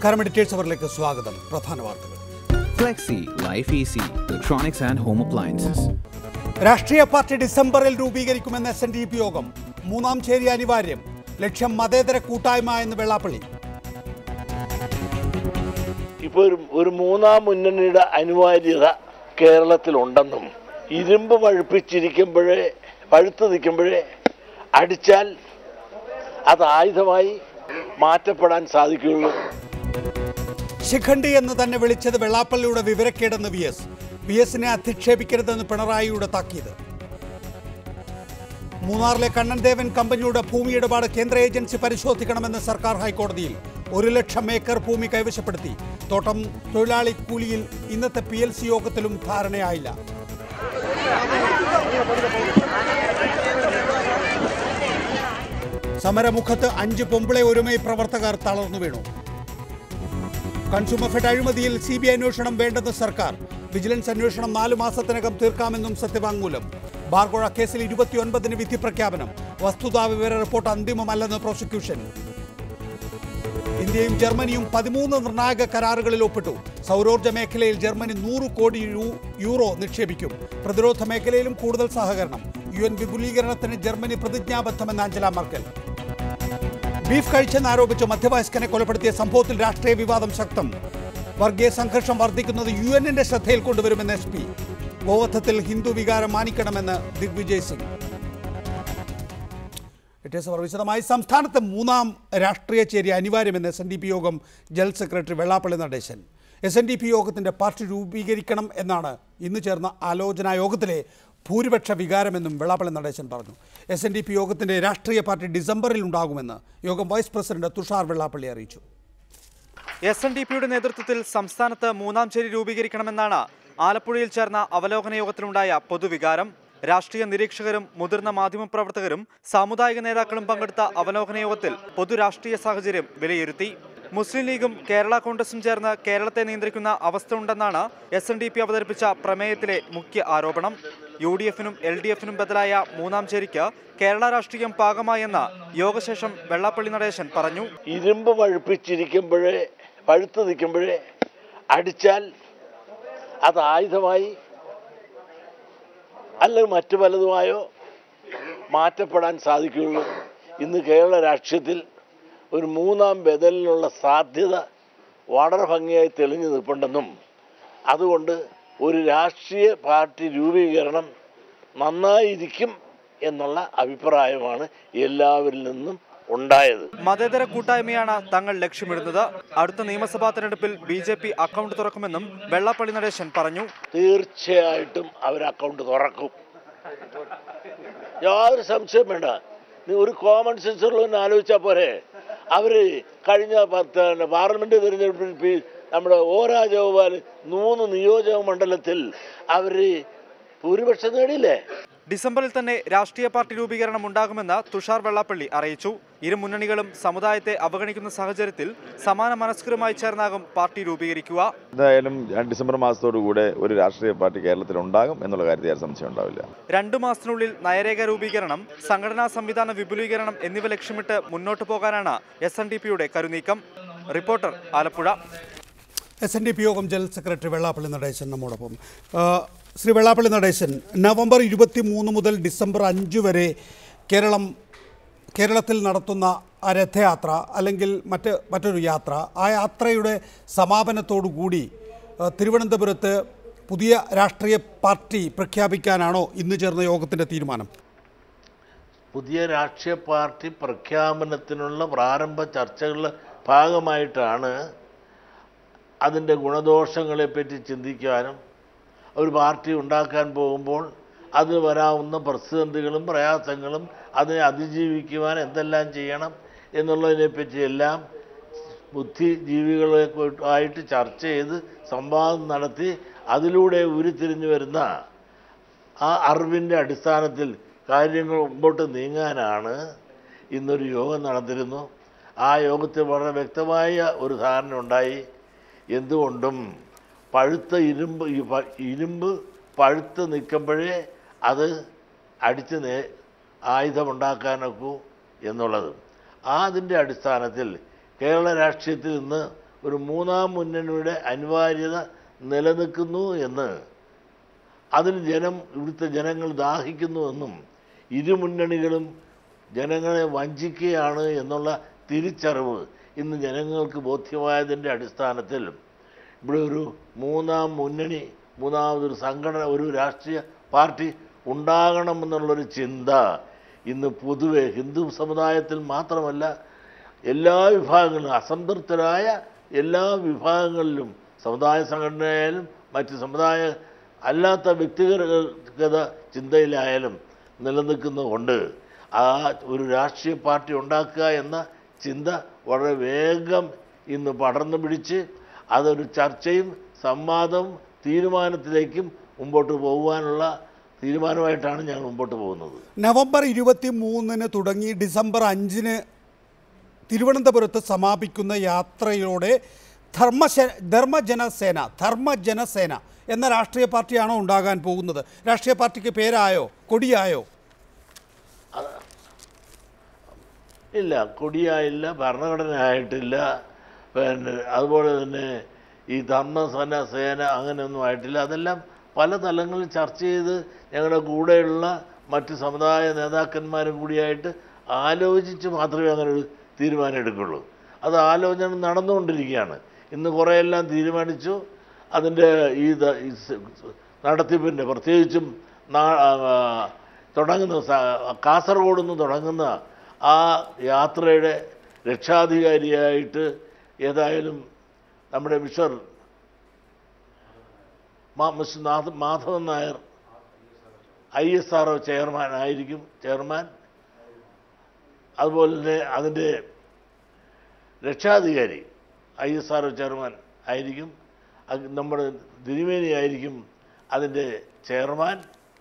നമസ്കാരം എഡിറ്റേഴ്സ് അവറിലേക്ക് സ്വാഗതം പ്രധാന വാർത്തകൾ Flexi, Life Easy, Electronics and Home Appliances. രാഷ്ട്രീയ പാർട്ടി ഡിസംബറിൽ രൂപീകരിക്കുമെന്ന എസ് എൻ ഡി പി യോഗം മൂന്നാം ചേരി അനിവാര്യം ലക്ഷ്യം മതേതര കൂട്ടായ്മ എന്ന് വെള്ളാപ്പള്ളി ഇപ്പോൾ ഒരു ഒരു മൂന്നാം മുന്നണിയുടെ അനിവാര്യത കേരളത്തിലുണ്ടെന്നും ഇരുമ്പ് പഴുപ്പിച്ചിരിക്കുമ്പോഴേ പഴുത്ത് നിൽക്കുമ്പോഴേ അടിച്ചാൽ അത് ആയുധമായി മാറ്റപ്പെടാൻ സാധിക്കുകയുള്ളൂ ശിഖണ്ഡി എന്ന് തന്നെ വിളിച്ചത് വെള്ളാപ്പള്ളിയുടെ വിവരക്കേടെന്ന് വി എസ് വി എസിനെ അധിക്ഷേപിക്കരുതെന്ന് പിണറായിയുടെ താക്കീത് മൂന്നാറിലെ കണ്ണൻ ദേവൻ കമ്പനിയുടെ ഭൂമി ഇടപാട് കേന്ദ്ര ഏജൻസി പരിശോധിക്കണമെന്ന് സർക്കാർ ഹൈക്കോടതിയിൽ ഒരു ലക്ഷം ഏക്കർ ഭൂമി കൈവശപ്പെടുത്തി തോട്ടം തൊഴിലാളി കൂലിയിൽ ഇന്നത്തെ പി എൽ സി യോഗത്തിലും ധാരണയായില്ല സമരമുഖത്ത് അഞ്ച് പൊമ്പിളെ ഒരുമൈ പ്രവർത്തകർ തളർന്നു വീണു കൺസ്യൂമർ ഫെഡ് അഴിമതിയിൽ സി ബി ഐ അന്വേഷണം വേണ്ടെന്ന് സർക്കാർ വിജിലൻസ് അന്വേഷണം നാലു മാസത്തിനകം തീർക്കാമെന്നും സത്യവാങ്മൂലം ബാർഗോഴ കേസിൽ ഇരുപത്തിയൊൻപതിന് വിധി പ്രഖ്യാപനം വസ്തുതാ വിവര റിപ്പോർട്ട് അന്തിമമല്ലെന്ന് പ്രോസിക്യൂഷൻ ഇന്ത്യയും ജർമ്മനിയും പതിമൂന്ന് നിർണായക കരാറുകളിൽ ഒപ്പിട്ടു സൗരോർജ്ജ മേഖലയിൽ ജർമ്മനി നൂറ് കോടി യൂ- യൂറോ നിക്ഷേപിക്കും പ്രതിരോധ മേഖലയിലും കൂടുതൽ സഹകരണം യു എൻ വിപുലീകരണത്തിന് ജർമ്മനി പ്രതിജ്ഞാബദ്ധമെന്ന് ആഞ്ചല മർക്കൽ ബീഫ് കഴിച്ചെന്നാരോപിച്ച് മധ്യവയസ്കനെ കൊലപ്പെടുത്തിയ സംഭവത്തിൽ രാഷ്ട്രീയ വിവാദം ശക്തം വർഗീയ സംഘർഷം വർദ്ധിക്കുന്നത് യു എന്നിന്റെ ശ്രദ്ധയിൽ കൊണ്ടുവരുമെന്ന് എസ് പി ഗോവധത്തിൽ ഹിന്ദു വികാരം മാനിക്കണമെന്ന് ദിഗ്വിജയ് സിംഗ് ഇറ്റേഴ്സ് അവർ വിശദമായി സംസ്ഥാനത്തെ മൂന്നാം രാഷ്ട്രീയ ചേരി അനിവാര്യമെന്ന് എസ് എൻ ഡി പി യോഗം general secretary Vellappally Natesan S N D P യോഗത്തിൻ്റെ പാർട്ടി രൂപീകരിക്കണം എന്നാണ് ഇന്ന് ചേർന്ന ആലോചനാ യോഗത്തിലെ ഭൂരിപക്ഷ വികാരമെന്നും വെള്ളാപ്പള്ളി നടേശൻ പറഞ്ഞു എസ് എൻ ഡി പി യോഗത്തിൻ്റെ രാഷ്ട്രീയ പാർട്ടി ഡിസംബറിൽ ഉണ്ടാകുമെന്ന് യോഗം വൈസ് പ്രസിഡന്റ് തുഷാർ വെള്ളാപ്പള്ളി അറിയിച്ചു എസ് എൻ ഡി പിയുടെ നേതൃത്വത്തിൽ സംസ്ഥാനത്ത് മൂന്നാം ചേരി രൂപീകരിക്കണമെന്നാണ് ആലപ്പുഴയിൽ ചേർന്ന അവലോകന യോഗത്തിലുണ്ടായ പൊതുവികാരം രാഷ്ട്രീയ നിരീക്ഷകരും മുതിർന്ന മാധ്യമപ്രവർത്തകരും സാമുദായിക നേതാക്കളും പങ്കെടുത്ത അവലോകന യോഗത്തിൽ പൊതുരാഷ്ട്രീയ സാഹചര്യം വിലയിരുത്തി മുസ്ലിം ലീഗും കേരള കോൺഗ്രസും ചേർന്ന് കേരളത്തെ നിയന്ത്രിക്കുന്ന അവസ്ഥ ഉണ്ടെന്നാണ് എസ് എൻ ഡി പി അവതരിപ്പിച്ച പ്രമേയത്തിലെ മുഖ്യ ആരോപണം യു ഡി എഫിനും എൽ ഡി എഫിനും ബദലായ മൂന്നാം ചേരിക്ക് കേരള രാഷ്ട്രീയം പാകമായെന്ന് യോഗശേഷം വെള്ളാപ്പള്ളി നടേശൻ പറഞ്ഞു ഇരുമ്പ് പഴുപ്പിച്ചിരിക്കുമ്പോഴേ പഴുത്ത് നിൽക്കുമ്പോഴേ അടിച്ചാൽ അത് ആയുധമായി അല്ലെങ്കിൽ മറ്റു പലതുമായോ മാറ്റപ്പെടാൻ സാധിക്കുകയുള്ളൂ ഇന്ന് കേരള രാഷ്ട്രീയത്തിൽ ഒരു മൂന്നാം ബദലിനുള്ള സാധ്യത വളരെ ഭംഗിയായി തെളിഞ്ഞു നിൽപ്പുണ്ടെന്നും അതുകൊണ്ട് ഒരു രാഷ്ട്രീയ പാർട്ടി രൂപീകരണം നന്നായിരിക്കും എന്നുള്ള അഭിപ്രായമാണ് എല്ലാവരിൽ നിന്നും ഉണ്ടായത് മതേതര കൂട്ടായ്മയാണ് തങ്ങൾ ലക്ഷ്യമിടുന്നത് അടുത്ത നിയമസഭാ തെരഞ്ഞെടുപ്പിൽ ബി ജെ പി അക്കൗണ്ട് തുറക്കുമെന്നും വെള്ളാപ്പള്ളി നടേശൻ പറഞ്ഞു തീർച്ചയായിട്ടും അവർ അക്കൗണ്ട് തുറക്കും യാതൊരു സംശയം വേണ്ട നീ ഒരു കോമൺ സെൻസ് ഉള്ളതെന്ന് ആലോചിച്ചാൽ പോരെ അവര് കഴിഞ്ഞ പത്ത് പാർലമെന്റ് തെരഞ്ഞെടുപ്പിൽ പി- നമ്മുടെ ഓ രാജഗോപാൽ മൂന്ന് നിയോജക മണ്ഡലത്തിൽ അവര് ഭൂരിപക്ഷം നേടിയില്ലേ ഡിസംബറിൽ തന്നെ രാഷ്ട്രീയ പാർട്ടി രൂപീകരണം ഉണ്ടാകുമെന്ന് തുഷാർ വെള്ളാപ്പള്ളി അറിയിച്ചു ഇരു മുന്നണികളും സമുദായത്തെ അവഗണിക്കുന്ന സാഹചര്യത്തിൽ സമാന മനസ്കരുമായി ചേർന്നാകും പാർട്ടി രൂപീകരിക്കുക എന്തായാലും ഡിസംബർ മാസത്തോടു കൂടെ ഒരു രാഷ്ട്രീയ പാർട്ടി കേരളത്തിൽ ഉണ്ടാകും എന്നുള്ള കാര്യത്തിൽ യാതൊരു സംശയം ഉണ്ടാവില്ല രണ്ടു മാസത്തിനുള്ളിൽ നയരേഖ രൂപീകരണം സംഘടനാ സംവിധാന വിപുലീകരണം എന്നിവ ലക്ഷ്യമിട്ട് മുന്നോട്ടു പോകാനാണ് എസ് എൻ ഡി പിയുടെ കരുനീക്കം reporter Alappuzha S N D P യോഗം ജനറൽ സെക്രട്ടറി വെള്ളാപ്പള്ളി നടേശൻ നമ്മോടൊപ്പം ആ, ശ്രീ വെള്ളാപ്പള്ളി നടേശൻ നവംബർ ഇരുപത്തി മൂന്ന് മുതൽ ഡിസംബർ അഞ്ച് വരെ കേരളം കേരളത്തിൽ നടത്തുന്ന ആ രഥയാത്ര അല്ലെങ്കിൽ മറ്റ് മറ്റൊരു യാത്ര ആ യാത്രയുടെ സമാപനത്തോടു കൂടി ആ, തിരുവനന്തപുരത്ത് പുതിയ രാഷ്ട്രീയ പാർട്ടി പ്രഖ്യാപിക്കാനാണോ ഇന്ന് ചേർന്ന യോഗത്തിൻ്റെ തീരുമാനം പുതിയ രാഷ്ട്രീയ പാർട്ടി പ്രഖ്യാപനത്തിനുള്ള പ്രാരംഭ ചർച്ചകളുടെ ഭാഗമായിട്ടാണ് അതിൻ്റെ ഗുണദോഷങ്ങളെപ്പറ്റി ചിന്തിക്കാനും ഒരു പാർട്ടി ഉണ്ടാക്കാൻ പോകുമ്പോൾ അത് വരാവുന്ന പ്രതിസന്ധികളും പ്രയാസങ്ങളും അതിനെ അതിജീവിക്കുവാൻ എന്തെല്ലാം ചെയ്യണം എന്നുള്ളതിനെപ്പറ്റി എല്ലാം ബുദ്ധിജീവികളെ ആയിട്ട് ചർച്ച ചെയ്ത് സംവാദം നടത്തി അതിലൂടെ ഉരുത്തിരിഞ്ഞു വരുന്ന ആ അറിവിൻ്റെ അടിസ്ഥാനത്തിൽ കാര്യങ്ങൾ മുമ്പോട്ട് നീങ്ങാനാണ് ഇന്നൊരു യോഗം നടന്നിരുന്നു ആ യോഗത്തിൽ വളരെ വ്യക്തമായ ഒരു ധാരണ ഉണ്ടായി എന്തുകൊണ്ടും പഴുത്ത ഇരുമ്പ് ഈ പ- ഇരുമ്പ് പഴുത്ത് നിൽക്കുമ്പോഴേ അത് അടിച്ച് നേ ആയുധമുണ്ടാക്കാനൊക്കൂ എന്നുള്ളത് ആ അതിൻ്റെ അടിസ്ഥാനത്തിൽ കേരള രാഷ്ട്രീയത്തിൽ ഇന്ന് ഒരു മൂന്നാം മുന്നണിയുടെ അനിവാര്യത നിലനിൽക്കുന്നു എന്ന് അതിന് ജനം ഇവിടുത്തെ ജനങ്ങൾ ദാഹിക്കുന്നുവെന്നും ഇരു മുന്നണികളും ജനങ്ങളെ വഞ്ചിക്കുകയാണ് എന്നുള്ള തിരിച്ചറിവ് ഇന്ന് ജനങ്ങൾക്ക് ബോധ്യമായതിൻ്റെ അടിസ്ഥാനത്തിൽ ഇവിടെ ഒരു മൂന്നാം മുന്നണി മൂന്നാമതൊരു സംഘടന ഒരു രാഷ്ട്രീയ പാർട്ടി ഉണ്ടാകണമെന്നുള്ളൊരു ചിന്ത ഇന്ന് പൊതുവെ ഹിന്ദു സമുദായത്തിൽ മാത്രമല്ല എല്ലാ വിഭാഗങ്ങളിലും അസംതൃപ്തരായ എല്ലാ വിഭാഗങ്ങളിലും സമുദായ സംഘടനയായാലും മറ്റ് സമുദായ അല്ലാത്ത വ്യക്തിഗത ചിന്തയിലായാലും നിലനിൽക്കുന്നതുകൊണ്ട് ആ ഒരു രാഷ്ട്രീയ പാർട്ടി ഉണ്ടാക്കുക എന്ന ചിന്ത വളരെ വേഗം ഇന്ന് പടർന്നു പിടിച്ച് അതൊരു ചർച്ചയും സംവാദവും തീരുമാനത്തിലേക്കും മുമ്പോട്ട് പോകുവാനുള്ള തീരുമാനമായിട്ടാണ് ഞങ്ങൾ മുമ്പോട്ട് പോകുന്നത് നവംബർ ഇരുപത്തി മൂന്നിന് തുടങ്ങി ഡിസംബർ അഞ്ചിന് തിരുവനന്തപുരത്ത് സമാപിക്കുന്ന യാത്രയോടെ ധർമ്മശ ധർമ്മജനസേന ധർമ്മജനസേന എന്ന രാഷ്ട്രീയ പാർട്ടിയാണോ ഉണ്ടാകാൻ പോകുന്നത് രാഷ്ട്രീയ പാർട്ടിക്ക് പേരായോ കൊടിയായോ ഇല്ല കൊടിയായില്ല ഭരണഘടന ആയിട്ടില്ല പിന്നെ അതുപോലെ തന്നെ ഈ ധർമ്മസേന സേന അങ്ങനെയൊന്നും ആയിട്ടില്ല അതെല്ലാം പല തലങ്ങളിൽ ചർച്ച ചെയ്ത് ഞങ്ങളുടെ കൂടെയുള്ള മറ്റ് സമുദായ നേതാക്കന്മാരും കൂടിയായിട്ട് ആലോചിച്ച് മാത്രമേ അങ്ങനെ ഒരു തീരുമാനം എടുക്കുള്ളൂ അത് ആലോചന നടന്നുകൊണ്ടിരിക്കുകയാണ് ഇന്ന് കുറേയെല്ലാം തീരുമാനിച്ചു അതിൻ്റെ ഈ ദ- ഈ സ് നടത്തിപ്പിൻ്റെ പ്രത്യേകിച്ചും നാ- ആ, തുടങ്ങുന്ന സ- കാസർഗോഡ് നിന്ന് തുടങ്ങുന്ന ആ യാത്രയുടെ രക്ഷാധികാരിയായിട്ട് ഏതായാലും നമ്മുടെ മിസ്റ്റർ മാ- മിസ്റ്റർ നാഥ- Madhavan Nair I S R O chairman ആയിരിക്കും ചെയർമാൻ അതുപോലെ തന്നെ അതിൻ്റെ രക്ഷാധികാരി I S R O chairman ആയിരിക്കും അത് നമ്മുടെ തിരുമേനി ആയിരിക്കും അതിൻ്റെ ചെയർമാൻ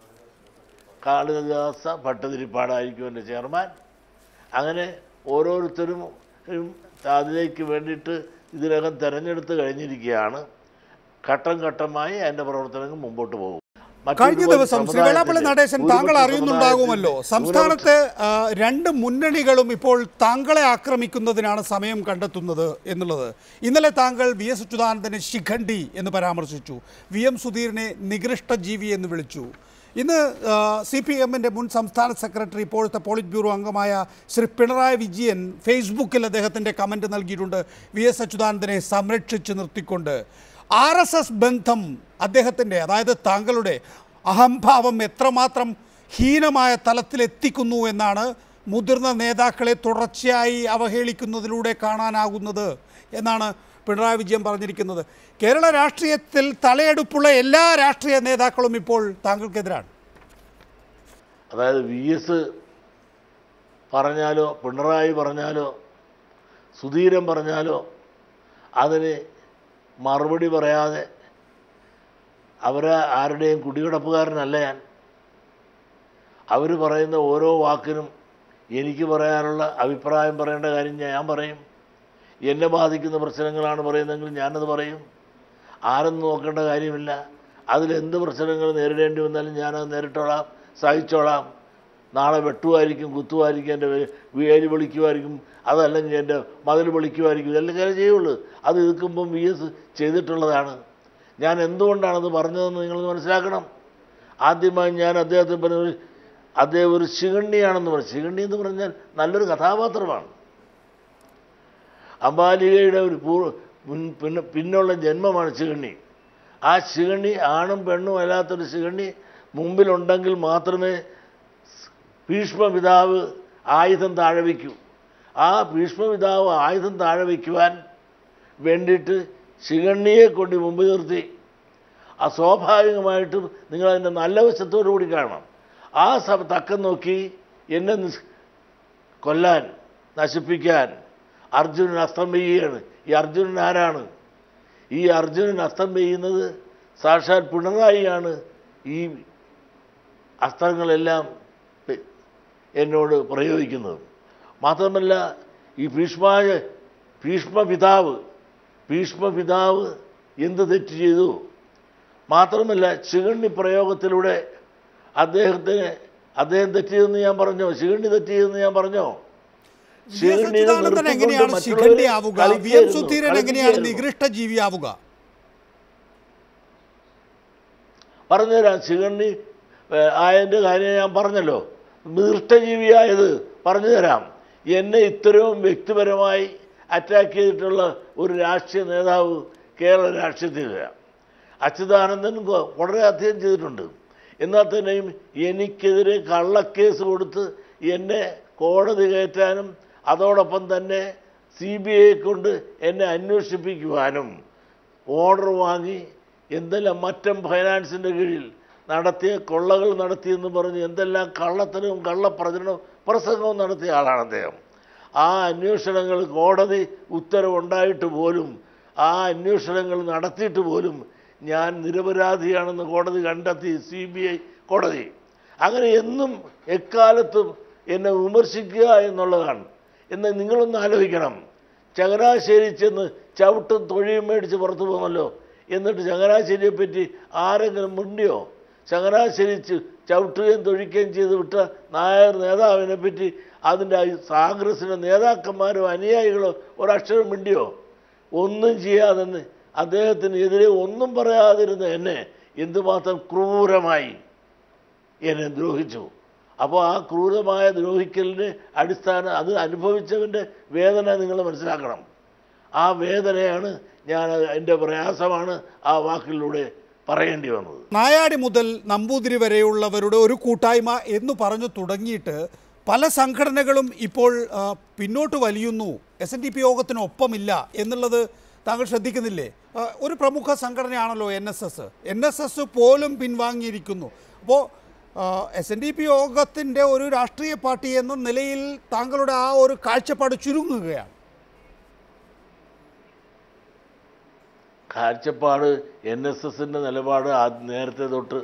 കാളിദാസ ഭട്ടതിരിപ്പാടായിരിക്കും എൻ്റെ ചെയർമാൻ അങ്ങനെ ഓരോരുത്തരും ഉം അതിലേക്ക് വേണ്ടിയിട്ട് ഇതിനകം തെരഞ്ഞെടുത്ത് കഴിഞ്ഞിരിക്കുകയാണ് ഘട്ടം ഘട്ടമായി അതിൻ്റെ പ്രവർത്തനങ്ങൾ മുമ്പോട്ട് പോകും കഴിഞ്ഞ മറ്റൊരു ദിവസം ശ്രീ വെള്ളാപ്പള്ളി സമുദായത്തിലെ, നടേശൻ താങ്കൾ ഭൂരിപക്ഷ അറിയുന്നുണ്ടാകുമല്ലോ സമുദായത്തിന്റെ- സംസ്ഥാനത്ത് ആ, രണ്ട് മുന്നണികളും ഇപ്പോൾ താങ്കളെ ആക്രമിക്കുന്നതിനാണ് സമയം കണ്ടെത്തുന്നത് എന്നുള്ളത് ഇന്നലെ താങ്കൾ വി എസ് അച്യുതാനന്ദനെ ശിഖണ്ഡി എന്ന് പരാമർശിച്ചു വി എം സുധീറിനെ നികൃഷ്ട ജീവി എന്ന് വിളിച്ചു ഇന്ന് സി പി എമ്മിൻ്റെ മുൻ സംസ്ഥാന സെക്രട്ടറി ഇപ്പോഴത്തെ പോളിറ്റ് ബ്യൂറോ അംഗമായ ശ്രീ പിണറായി വിജയൻ ഫേസ്ബുക്കിൽ അദ്ദേഹത്തിൻ്റെ കമൻറ്റ് നൽകിയിട്ടുണ്ട് വി എസ് അച്യുതാനന്ദനെ സംരക്ഷിച്ച് നിർത്തിക്കൊണ്ട് ആർ എസ് എസ് ബന്ധം അദ്ദേഹത്തിൻ്റെ അതായത് താങ്കളുടെ അഹംഭാവം എത്രമാത്രം ഹീനമായ തലത്തിലെത്തിക്കുന്നു എന്നാണ് മുതിർന്ന നേതാക്കളെ തുടർച്ചയായി അവഹേളിക്കുന്നതിലൂടെ കാണാനാകുന്നത് എന്നാണ് പിണറായി വിജയൻ പറഞ്ഞിരിക്കുന്നത് കേരള രാഷ്ട്രീയത്തിൽ തലയെടുപ്പുള്ള എല്ലാ രാഷ്ട്രീയ നേതാക്കളും ഇപ്പോൾ താങ്കൾക്കെതിരാണ് അതായത് വി എസ് പറഞ്ഞാലോ പിണറായി പറഞ്ഞാലോ സുധീരൻ പറഞ്ഞാലോ അതിന് മറുപടി പറയാതെ അവരെ ആരുടെയും കുടികിടപ്പുകാരനല്ല ഞാൻ അവർ പറയുന്ന ഓരോ വാക്കിനും എനിക്ക് പറയാനുള്ള അഭിപ്രായം പറയേണ്ട കാര്യം ഞാൻ പറയും എന്നെ ബാധിക്കുന്ന പ്രശ്നങ്ങളാണ് പറയുന്നതെങ്കിൽ ഞാനത് പറയും ആരും നോക്കേണ്ട കാര്യമില്ല അതിലെന്ത് പ്രശ്നങ്ങൾ നേരിടേണ്ടി വന്നാലും ഞാനത് നേരിട്ടോളാം സഹിച്ചോളാം നാളെ വെട്ടുമായിരിക്കും കുത്തുമായിരിക്കും എൻ്റെ വേലി പൊളിക്കുമായിരിക്കും അതല്ലെങ്കിൽ എൻ്റെ മതിൽ പൊളിക്കുമായിരിക്കും ഇതെല്ലാം കാര്യം ചെയ്യുള്ളൂ അത് ഇതുക്കുമ്പം വി എസ് ചെയ്തിട്ടുള്ളതാണ് ഞാൻ എന്തുകൊണ്ടാണത് പറഞ്ഞതെന്ന് നിങ്ങൾ മനസ്സിലാക്കണം ആദ്യമായി ഞാൻ അദ്ദേഹത്തെ പറഞ്ഞ ഒരു അദ്ദേഹം ഒരു ശിഖണ്ണിയാണെന്ന് പറഞ്ഞു ശിഖണ്ണി എന്ന് പറഞ്ഞാൽ നല്ലൊരു കഥാപാത്രമാണ് അംബാലികയുടെ ഒരു പൂർവ്വ മുൻ പിന്നെ പിന്നുള്ള ജന്മമാണ് ശിഖണ്ണി ആ ശിഖണ്ണി ആണും പെണ്ണും അല്ലാത്തൊരു ശിഖണ്ണി മുമ്പിലുണ്ടെങ്കിൽ മാത്രമേ ഭീഷ്മപിതാവ് ആയുധം താഴെ വയ്ക്കൂ ആ ഭീഷ്മപിതാവ് ആയുധം താഴെ വയ്ക്കുവാൻ വേണ്ടിയിട്ട് ശിഖണ്ണിയെ കൊണ്ട് മുമ്പ് നിർത്തി ആ സ്വാഭാവികമായിട്ടും നിങ്ങളതിൻ്റെ നല്ല വശത്തോടു കൂടി കാണണം ആ സഭ തക്കം നോക്കി എന്നെ നിസ് കൊല്ലാൻ നശിപ്പിക്കാൻ അർജുനൻ അസ്തം പെയ്യുകയാണ് ഈ അർജുനൻ ആരാണ് ഈ അർജുനൻ അസ്തം പെയ്യുന്നത് സാക്ഷാൽ പിണറായിയാണ് ഈ അസ്ത്രങ്ങളെല്ലാം പെ- എന്നോട് പ്രയോഗിക്കുന്നത് മാത്രമല്ല ഈ ഭീഷ്മായ ഭീഷ്മപിതാവ് ഭീഷ്മപിതാവ് എന്ത് തെറ്റ് ചെയ്തു മാത്രമല്ല ശിഖണ്ഡി പ്രയോഗത്തിലൂടെ അദ്ദേഹത്തിന് അദ്ദേഹം തെറ്റിയതെന്ന് ഞാൻ പറഞ്ഞോ ശിഖണ്ഡി തെറ്റിയതെന്ന് ഞാൻ പറഞ്ഞോ വി എസ് ശിഖണ്ഡിയെ അച്യുതാനന്ദൻ വെറുത്തുകൊണ്ട് എങ്ങനെയാണ് മറ്റുള്ളവരെ ശിഖണ്ഡി ആവുക വി എം കളിക്കുകയായിരുന്നു, സുധീരൻ എങ്ങനെയാണ് കളിക്കുകയായിരുന്നു. നികൃഷ്ട ജീവി ആവുക പറഞ്ഞുതരാം ശിഖണ്ഡി ഏഹ്, ആയതിൻ്റെ കാര്യം ഞാൻ പറഞ്ഞല്ലോ നിർഷ്ടജീവിയായത് പറഞ്ഞു തരാം എന്നെ ഇത്രയും വ്യക്തിപരമായി അറ്റാക്ക് ചെയ്തിട്ടുള്ള ഒരു രാഷ്ട്രീയ നേതാവ് കേരള രാഷ്ട്രീയത്തിലില്ല അച്യുതാനന്ദൻ കൊ- വളരെ അധികം ചെയ്തിട്ടുണ്ട് എന്നാൽ തന്നെയും എനിക്കെതിരെ കള്ളക്കേസ് കൊടുത്ത് എന്നെ കോടതി കയറ്റാനും അതോടൊപ്പം തന്നെ സി ബി ഐ കൊണ്ട് എന്നെ അന്വേഷിപ്പിക്കുവാനും ഓർഡർ വാങ്ങി എന്തെല്ലാം മറ്റം ഫൈനാൻസിൻ്റെ കീഴിൽ നടത്തിയ കൊള്ളകൾ നടത്തിയെന്ന് പറഞ്ഞ് എന്തെല്ലാം കള്ളത്തരവും കള്ളപ്രചരണവും പ്രസംഗവും നടത്തിയ ആളാണ് അദ്ദേഹം ആ അന്വേഷണങ്ങൾ കോടതി ഉത്തരവുണ്ടായിട്ട് പോലും ആ അന്വേഷണങ്ങൾ നടത്തിയിട്ട് പോലും ഞാൻ നിരപരാധിയാണെന്ന് കോടതി കണ്ടെത്തി സി ബി ഐ കോടതി അങ്ങനെ എന്നും എക്കാലത്തും എന്നെ വിമർശിക്കുക എന്നുള്ളതാണ് എന്ന് നിങ്ങളൊന്ന് ആലോചിക്കണം ചങ്ങനാശ്ശേരി ചെന്ന് ചവിട്ടും തൊഴിയും മേടിച്ച് പുറത്തു പോകുമല്ലോ എന്നിട്ട് ചങ്ങനാശ്ശേരിയെ പറ്റി ആരെങ്കിലും മുണ്ടിയോ ചങ്ങനാശ്ശേരി ച- ചവിട്ടുകയും തൊഴിക്കുകയും ചെയ്ത് വിട്ട നായർ നേതാവിനെ പറ്റി അതിൻ്റെ കോൺഗ്രസിൻ്റെ നേതാക്കന്മാരോ അനുയായികളോ ഒരക്ഷരം മിണ്ടിയോ ഒന്നും ചെയ്യാതെന്ന് അദ്ദേഹത്തിന് എതിരെ ഒന്നും പറയാതിരുന്ന എന്നെ എന്തുമാത്രം ക്രൂരമായി എന്നെ ദ്രോഹിച്ചു അപ്പോൾ ആ ക്രൂരമായ ദ്രോഹിക്കലിന് അടിസ്ഥാനം അത് അനുഭവിച്ചവൻ്റെ വേദന നിങ്ങൾ മനസ്സിലാക്കണം ആ വേദനയാണ് ഞാൻ എൻ്റെ പ്രയാസമാണ് ആ വാക്കിലൂടെ പറയേണ്ടി വന്നത് നായാടി മുതൽ നമ്പൂതിരി വരെയുള്ളവരുടെ ഒരു കൂട്ടായ്മ എന്ന് പറഞ്ഞു തുടങ്ങിയിട്ട് പല സംഘടനകളും ഇപ്പോൾ ആ, പിന്നോട്ട് വലിയുന്നു എസ് എൻ ഡി പി യോഗത്തിനൊപ്പമില്ല എന്നുള്ളത് താങ്കൾ ശ്രദ്ധിക്കുന്നില്ലേ ആ, ഒരു പ്രമുഖ സംഘടനയാണല്ലോ N S S N S S പോലും പിൻവാങ്ങിയിരിക്കുന്നു അപ്പോൾ എസ് എൻ ഡി പി യോഗത്തിൻ്റെ ഒരു രാഷ്ട്രീയ പാർട്ടി എന്ന നിലയിൽ താങ്കളുടെ ആ ഒരു കാഴ്ചപ്പാട് ചുരുങ്ങുകയാണ് കാഴ്ചപ്പാട് എൻ എസ് എസിൻ്റെ നിലപാട് ആ നേരത്തെ തൊട്ട്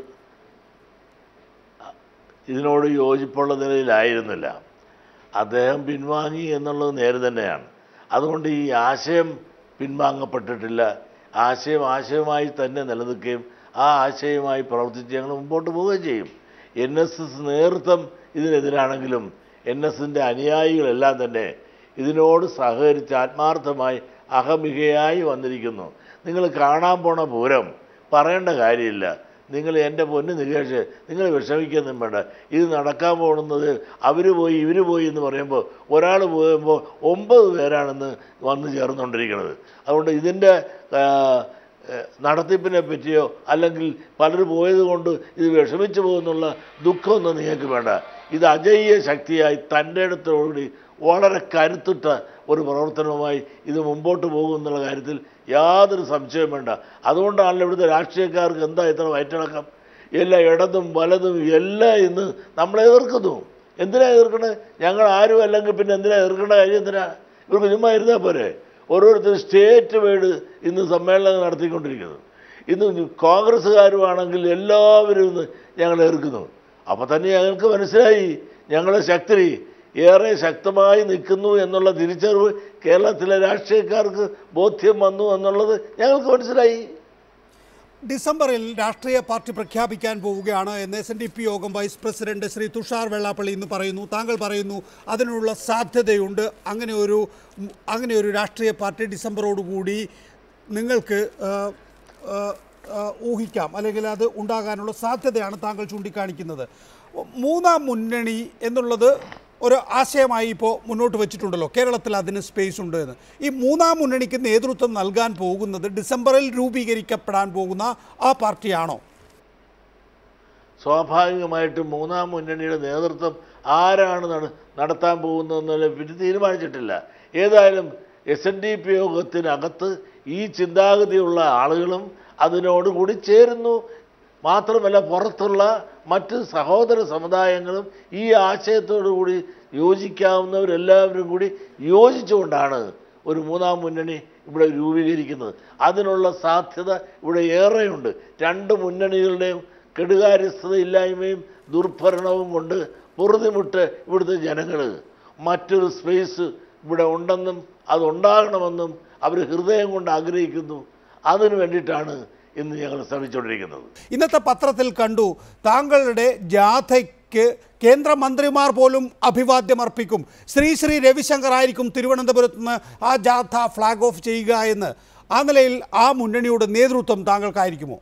ഇതിനോട് യോജിപ്പുള്ള നിലയിലായിരുന്നില്ല അദ്ദേഹം പിൻവാങ്ങി എന്നുള്ളത് നേരെ തന്നെയാണ് അതുകൊണ്ട് ഈ ആശയം പിൻവാങ്ങപ്പെട്ടിട്ടില്ല ആശയം ആശയമായി തന്നെ നിലനിൽക്കുകയും ആ ആശയമായി പ്രവർത്തിച്ച് ഞങ്ങൾ മുമ്പോട്ട് പോവുകയും ചെയ്യും എൻ എസ് എസ് നേതൃത്വം ഇതിനെതിരാണെങ്കിലും എൻ എസിൻ്റെ അനുയായികളെല്ലാം തന്നെ ഇതിനോട് സഹകരിച്ച് ആത്മാർത്ഥമായി അഹമികയായി വന്നിരിക്കുന്നു നിങ്ങൾ കാണാൻ പോണ പൂരം പറയേണ്ട കാര്യമില്ല നിങ്ങൾ എൻ്റെ പൊന്ന് നികേഷ് നിങ്ങൾ വിഷമിക്കൊന്നും വേണ്ട ഇത് നടക്കാൻ പോകുന്നത് അവർ പോയി ഇവർ പോയി എന്ന് പറയുമ്പോൾ ഒരാൾ പോകുമ്പോൾ ഒമ്പത് പേരാണെന്ന് വന്ന് ചേർന്നുകൊണ്ടിരിക്കുന്നത് അതുകൊണ്ട് ഇതിൻ്റെ ആ, ഏഹ്, നടത്തിപ്പിനെ പറ്റിയോ അല്ലെങ്കിൽ പലർ പോയത് കൊണ്ട് ഇത് വിഷമിച്ചു പോകുന്നുള്ള ദുഃഖമൊന്നും നിങ്ങൾക്ക് വേണ്ട ഇത് അജയ്യ ശക്തിയായി തൻ്റെ അടുത്തോടുകൂടി വളരെ കരുത്തുറ്റ ഒരു പ്രവർത്തനവുമായി ഇത് മുമ്പോട്ട് പോകും എന്നുള്ള കാര്യത്തിൽ യാതൊരു സംശയവും വേണ്ട അതുകൊണ്ടാണല്ലോ ഇവിടുത്തെ രാഷ്ട്രീയക്കാർക്ക് എന്താ ഇത്ര വയറ്റിളക്കം എല്ലാ ഇടതും വലതും എല്ലാം ഇന്ന് നമ്മളെ എതിർക്കുന്നു എന്തിനാ എതിർക്കണേ ഞങ്ങൾ ആരും അല്ലെങ്കിൽ പിന്നെ എന്തിനാ എതിർക്കേണ്ട കാര്യം എന്തിനാ ഇവർക്ക് ചുമ്മാ ഇരുന്നാൽ പോരെ ഓരോരുത്തർ സ്റ്റേറ്റ് വൈഡ് ഇന്ന് സമ്മേളനം നടത്തിക്കൊണ്ടിരിക്കുന്നത് ഇന്ന് കോൺഗ്രസ്സുകാരുമാണെങ്കിൽ എല്ലാവരും ഇന്ന് ഞങ്ങളെ എതിർക്കുന്നു അപ്പോൾ തന്നെ ഞങ്ങൾക്ക് മനസ്സിലായി ഞങ്ങളുടെ ശക്തി ഏറെ ശക്തമായി നിൽക്കുന്നു എന്നുള്ള തിരിച്ചറിവ് കേരളത്തിലെ രാഷ്ട്രീയക്കാർക്ക് ബോധ്യം വന്നു എന്നുള്ളത് ഞങ്ങൾക്ക് മനസ്സിലായി ഡിസംബറിൽ രാഷ്ട്രീയ പാർട്ടി പ്രഖ്യാപിക്കാൻ പോവുകയാണ് എന്ന് എസ് എൻ ഡി പി യോഗം വൈസ് പ്രസിഡന്റ് ശ്രീ തുഷാർ വെള്ളാപ്പള്ളി ഇന്ന് പറയുന്നു താങ്കൾ പറയുന്നു അതിനുള്ള സാധ്യതയുണ്ട് അങ്ങനെ ഒരു അങ്ങനെ ഒരു രാഷ്ട്രീയ പാർട്ടി ഡിസംബറോടുകൂടി നിങ്ങൾക്ക് ആ, ആ, ആ, ഊഹിക്കാം അല്ലെങ്കിൽ അത് ഉണ്ടാകാനുള്ള സാധ്യതയാണ് താങ്കൾ ചൂണ്ടിക്കാണിക്കുന്നത് മൂന്നാം മുന്നണി എന്നുള്ളത് ഒരു ആശയമായി ഇപ്പോൾ മുന്നോട്ട് വെച്ചിട്ടുണ്ടല്ലോ കേരളത്തിൽ അതിന് സ്പേസ് ഉണ്ട് എന്ന് ഈ മൂന്നാം മുന്നണിക്ക് നേതൃത്വം നൽകാൻ പോകുന്നത് ഡിസംബറിൽ രൂപീകരിക്കപ്പെടാൻ പോകുന്ന ആ പാർട്ടിയാണോ സ്വാഭാവികമായിട്ടും മൂന്നാം മുന്നണിയുടെ നേതൃത്വം ആരാണ് നട- നടത്താൻ പോകുന്നതെന്നുള്ള പിന്നെ തീരുമാനിച്ചിട്ടില്ല ഏതായാലും എസ് എൻ ഡി പി യോഗത്തിനകത്ത് ഈ ചിന്താഗതിയുള്ള ആളുകളും അതിനോട് കൂടി ചേരുന്നു മാത്രമല്ല പുറത്തുള്ള മറ്റ് സഹോദര സമുദായങ്ങളും ഈ ആശയത്തോടു കൂടി യോജിക്കാവുന്നവരെല്ലാവരും കൂടി യോജിച്ചുകൊണ്ടാണ് ഒരു മൂന്നാം മുന്നണി ഇവിടെ രൂപീകരിക്കുന്നത് അതിനുള്ള സാധ്യത ഇവിടെ ഏറെയുണ്ട് രണ്ട് മുന്നണികളുടെയും കെടുകാര്യസ്ഥതയില്ലായ്മയും ദുർഭരണവും കൊണ്ട് പൊറുതിമുട്ട് ഇവിടുത്തെ ജനങ്ങൾ മറ്റൊരു സ്പേസ് ഇവിടെ ഉണ്ടെന്നും അതുണ്ടാകണമെന്നും അവർ ഹൃദയം കൊണ്ട് ആഗ്രഹിക്കുന്നു അതിനു വേണ്ടിയിട്ടാണ് ഇന്ന് ഞങ്ങൾ ശ്രമിച്ചുകൊണ്ടിരിക്കുന്നത് ഇന്നത്തെ പത്രത്തിൽ കണ്ടു താങ്കളുടെ ജാഥ ജാഥയ്ക്ക് കേന്ദ്രമന്ത്രിമാർ പോലും അഭിവാദ്യം അർപ്പിക്കും ശ്രീ ശ്രീ രവിശങ്കർ ആയിരിക്കും തിരുവനന്തപുരത്ത് നിന്ന് ആ ജാഥ ഫ്ലാഗ് ഓഫ് ചെയ്യുക എന്ന് ആ നിലയിൽ ആ മുന്നണിയുടെ നേതൃത്വം താങ്കൾക്കായിരിക്കുമോ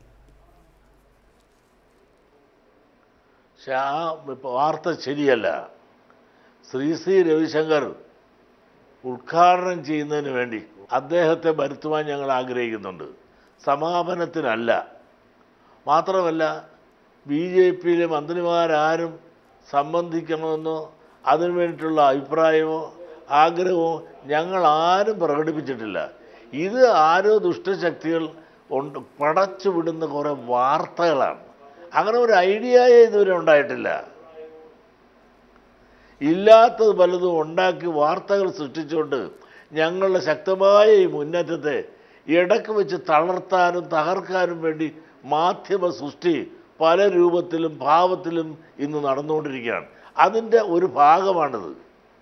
പക്ഷെ ആ ഇപ്പൊ വാർത്ത ശരിയല്ല ശ്രീ ശ്രീ രവിശങ്കർ ഉദ്ഘാടനം ചെയ്യുന്നതിന് വേണ്ടി അദ്ദേഹത്തെ വരുത്തുവാൻ ഞങ്ങൾ ആഗ്രഹിക്കുന്നുണ്ട് സമാപനത്തിനല്ല മാത്രമല്ല ബി ജെ പിയിലെ മന്ത്രിമാരാരും സംബന്ധിക്കണമെന്നോ അതിനു വേണ്ടിയിട്ടുള്ള അഭിപ്രായമോ ആഗ്രഹമോ ഞങ്ങൾ ആരും പ്രകടിപ്പിച്ചിട്ടില്ല ഇത് ആരോ ദുഷ്ടശക്തികൾ ഉണ്ട് പടച്ചു വിടുന്ന കുറേ വാർത്തകളാണ് അങ്ങനെ ഒരു ഐഡിയയെ ഇതുവരെ ഉണ്ടായിട്ടില്ല ഇല്ലാത്തത് പലതും ഉണ്ടാക്കി വാർത്തകൾ സൃഷ്ടിച്ചുകൊണ്ട് ഞങ്ങളുടെ ശക്തമായ ഈ മുന്നേറ്റത്തെ ഇടക്ക് വെച്ച് തളർത്താനും തകർക്കാനും വേണ്ടി മാധ്യമ സൃഷ്ടി പല രൂപത്തിലും ഭാവത്തിലും ഇന്ന് നടന്നുകൊണ്ടിരിക്കുകയാണ് അതിൻ്റെ ഒരു ഭാഗമാണിത്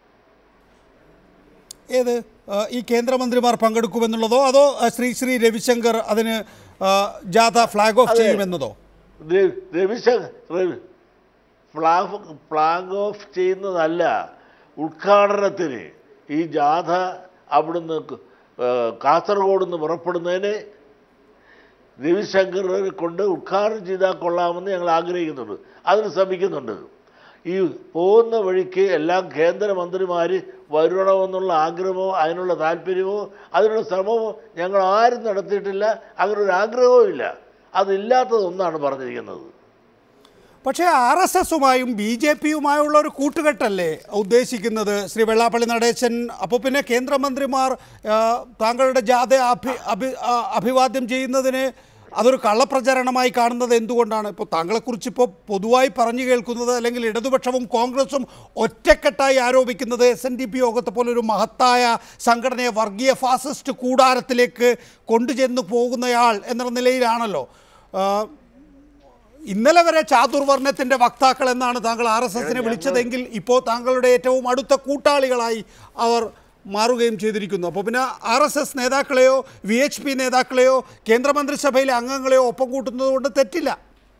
ഏത് ആ, ഈ കേന്ദ്രമന്ത്രിമാർ പങ്കെടുക്കുമെന്നുള്ളതോ അതോ ആ, ശ്രീ ശ്രീ രവിശങ്കർ അതിന് ആ, ജാഥ ഫ്ലാഗ് ഓഫ് ചെയ്യുമെന്നതോ ര- രവിശങ്കർ രവി- ഫ്ലാഗ് ഫ്ലാഗ് ഓഫ് ചെയ്യുന്നതല്ല ഉദ്ഘാടനത്തിന് ഈ ജാഥ അവിടുന്ന് ക- ഏ, കാസർഗോഡ് നിന്ന് പുറപ്പെടുന്നതിന് രവിശങ്കറിനെ കൊണ്ട് ഉദ്ഘാടനം ചെയ്താൽ കൊള്ളാമെന്ന് ഞങ്ങൾ ആഗ്രഹിക്കുന്നുണ്ട് അതിന് ശ്രമിക്കുന്നുണ്ട് ഈ പോകുന്ന വഴിക്ക് എല്ലാം കേന്ദ്രമന്ത്രിമാർ വരണമെന്നുള്ള ആഗ്രഹമോ അതിനുള്ള താല്പര്യമോ അതിനുള്ള ശ്രമമോ ഞങ്ങൾ ആരും നടത്തിയിട്ടില്ല അങ്ങനെ ഒരു ആഗ്രഹവും ഇല്ല അതില്ലാത്തതൊന്നാണ് പറഞ്ഞിരിക്കുന്നത് പക്ഷേ ആർ എസ് എസുമായും ബി ജെ പിയുമായുള്ള ഒരു കൂട്ടുകെട്ടല്ലേ ഉദ്ദേശിക്കുന്നത് ശ്രീ വെള്ളാപ്പള്ളി നടേശൻ അപ്പോൾ പിന്നെ കേന്ദ്രമന്ത്രിമാർ ആ, താങ്കളുടെ ജാഥ അഭി അഭി ആ, അഭിവാദ്യം ചെയ്യുന്നതിന് അതൊരു കള്ളപ്രചരണമായി കാണുന്നത് എന്തുകൊണ്ടാണ് ഇപ്പോൾ താങ്കളെക്കുറിച്ച് ഇപ്പോൾ പൊതുവായി പറഞ്ഞു കേൾക്കുന്നത് അല്ലെങ്കിൽ ഇടതുപക്ഷവും കോൺഗ്രസും ഒറ്റക്കെട്ടായി ആരോപിക്കുന്നത് എസ് എൻ ഡി പി യോഗത്തെ പോലെ ഒരു മഹത്തായ സംഘടനയെ വർഗീയ ഫാസിസ്റ്റ് കൂടാരത്തിലേക്ക് കൊണ്ടുചെന്ന് പോകുന്നയാൾ എന്ന നിലയിലാണല്ലോ ആ, ഇന്നലെ വരെ ചാതുർവർണ്ണത്തിന്റെ വക്താക്കൾ എന്നാണ് താങ്കൾ ആർ എസ് എസിനെ വിളിച്ചതെങ്കിൽ ഇപ്പോൾ താങ്കളുടെ ഏറ്റവും അടുത്ത കൂട്ടാളികളായി അവർ മാറുകയും ചെയ്തിരിക്കുന്നു അപ്പോൾ പിന്നെ ആർ എസ് എസ് നേതാക്കളെയോ വി എച്ച് പി നേതാക്കളെയോ കേന്ദ്രമന്ത്രിസഭയിലെ അംഗങ്ങളെയോ ഒപ്പം കൂട്ടുന്നത് കൊണ്ട് തെറ്റില്ല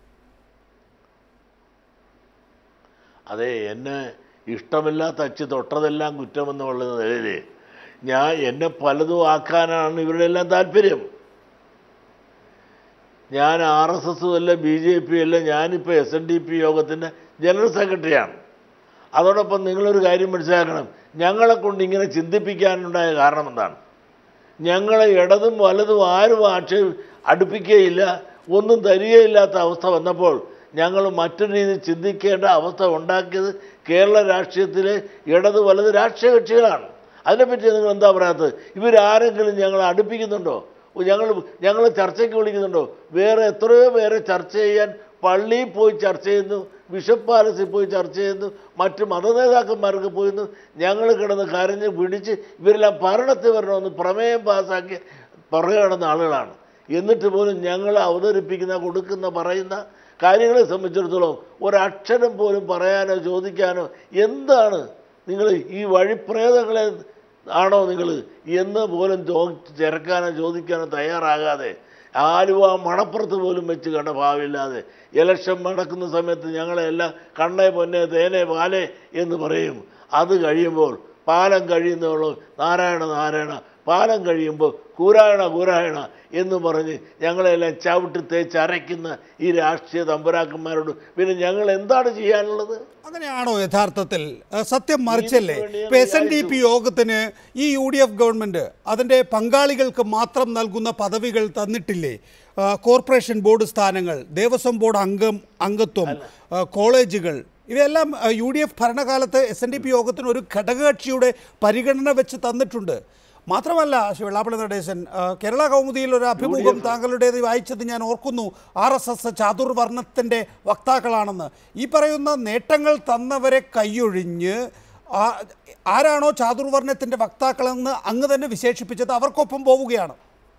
അതെ എന്നെ ഇഷ്ടമില്ലാത്ത അച്ച് തൊട്ടതെല്ലാം കുറ്റമെന്നുള്ള നിലയിൽ ഞാൻ എന്നെ പലതും ആക്കാനാണ് ഇവരുടെ എല്ലാം താല്പര്യം ഞാൻ ആർ എസ് എസും അല്ല ബി ജെ പി അല്ല ഞാനിപ്പോൾ എസ് എൻ ഡി പി യോഗത്തിൻ്റെ ജനറൽ സെക്രട്ടറിയാണ് അതോടൊപ്പം നിങ്ങളൊരു കാര്യം മനസ്സിലാക്കണം ഞങ്ങളെ കൊണ്ട് ഇങ്ങനെ ചിന്തിപ്പിക്കാനുണ്ടായ കാരണം എന്താണ് ഞങ്ങളെ ഇടതും വലതും ആരും ആക്ഷേപ അടുപ്പിക്കുകയില്ല ഒന്നും തരികയില്ലാത്ത അവസ്ഥ വന്നപ്പോൾ ഞങ്ങൾ മറ്റൊരു രീതിയിൽ ചിന്തിക്കേണ്ട അവസ്ഥ ഉണ്ടാക്കിയത് കേരള രാഷ്ട്രീയത്തിലെ ഇടത് വലത് രാഷ്ട്രീയ കക്ഷികളാണ് അതിനെപ്പറ്റി നിങ്ങൾ എന്താ പറയാത്തത് ഇവരാരെങ്കിലും ഞങ്ങളെ അടുപ്പിക്കുന്നുണ്ടോ ഞങ്ങൾ ഞങ്ങൾ ചർച്ചയ്ക്ക് വിളിക്കുന്നുണ്ടോ വേറെ എത്രയോ പേരെ ചർച്ച ചെയ്യാൻ പള്ളിയിൽ പോയി ചർച്ച ചെയ്യുന്നു ബിഷപ്പ് പാലസിൽ പോയി ചർച്ച ചെയ്യുന്നു മറ്റ് മതനേതാക്കന്മാർക്ക് പോയിരുന്നു ഞങ്ങൾ കിടന്ന് കരഞ്ഞ് പിടിച്ച് ഇവരെല്ലാം ഭരണത്തിൽ വരണമെന്ന് പ്രമേയം പാസ്സാക്കി പുറകെ കിടന്ന ആളുകളാണ് എന്നിട്ട് പോലും ഞങ്ങൾ അവതരിപ്പിക്കുന്ന കൊടുക്കുന്ന പറയുന്ന കാര്യങ്ങളെ സംബന്ധിച്ചിടത്തോളം ഒരക്ഷരം പോലും പറയാനോ ചോദിക്കാനോ എന്താണ് നിങ്ങൾ ഈ വഴിപ്രേതങ്ങളെ ആണോ നിങ്ങൾ എന്ന് പോലും ചോ ചേർക്കാനോ ചോദിക്കാനോ തയ്യാറാകാതെ ആലുവ മണപ്പുറത്ത് പോലും വെച്ച് കണ്ട ഭാവിയില്ലാതെ ഇലക്ഷൻ നടക്കുന്ന സമയത്ത് ഞങ്ങളെല്ലാം കണ്ണേ പൊന്നെ തേനെ പാലേ എന്ന് പറയും അത് കഴിയുമ്പോൾ പാലം കഴിയുന്നവളോ നാരായണ നാരായണ പാലം കഴിയുമ്പോൾ കൂരായണ കൂരായണ എന്ന് പറഞ്ഞ് ഞങ്ങളെല്ലാം ചവിട്ടി തേച്ച് അരയ്ക്കുന്ന ഈ രാഷ്ട്രീയ തമ്പുരാക്കന്മാരോട് പിന്നെ ഞങ്ങൾ എന്താണ് ചെയ്യാനുള്ളത് അങ്ങനെയാണോ യഥാർത്ഥത്തിൽ ആ, സത്യം മറിച്ചല്ലേ ഇപ്പൊ എസ് എൻ ഡി പി യോഗത്തിന് ഈ യു ഡി എഫ് ഗവൺമെന്റ് അതിൻ്റെ പങ്കാളികൾക്ക് മാത്രം നൽകുന്ന പദവികൾ തന്നിട്ടില്ലേ ആ, കോർപ്പറേഷൻ ബോർഡ് സ്ഥാനങ്ങൾ ദേവസ്വം ബോർഡ് അംഗം അംഗത്വം ആ, കോളേജുകൾ ഇവയെല്ലാം ആ, യു ഡി എഫ് ഭരണകാലത്ത് എസ് എൻ ഡി പി യോഗത്തിന് ഒരു ഘടകകക്ഷിയുടെ പരിഗണന വെച്ച് തന്നിട്ടുണ്ട് മാത്രമല്ല ശ്രീ വെള്ളാപ്പള്ളി നടേശൻ ആ, കേരള കൗമുദിയിൽ ഒരു അഭിമുഖം താങ്കളുടേത് വായിച്ചത് ഞാൻ ഓർക്കുന്നു ആർ എസ് എസ് ചാതുർവർണ്ണത്തിൻ്റെ വക്താക്കളാണെന്ന് ഈ പറയുന്ന നേട്ടങ്ങൾ തന്നവരെ കൈയൊഴിഞ്ഞ് ആ- ആരാണോ ചാതുർവർണ്ണത്തിൻ്റെ വക്താക്കളെന്ന് അങ്ങ് തന്നെ വിശേഷിപ്പിച്ചത് അവർക്കൊപ്പം പോവുകയാണ്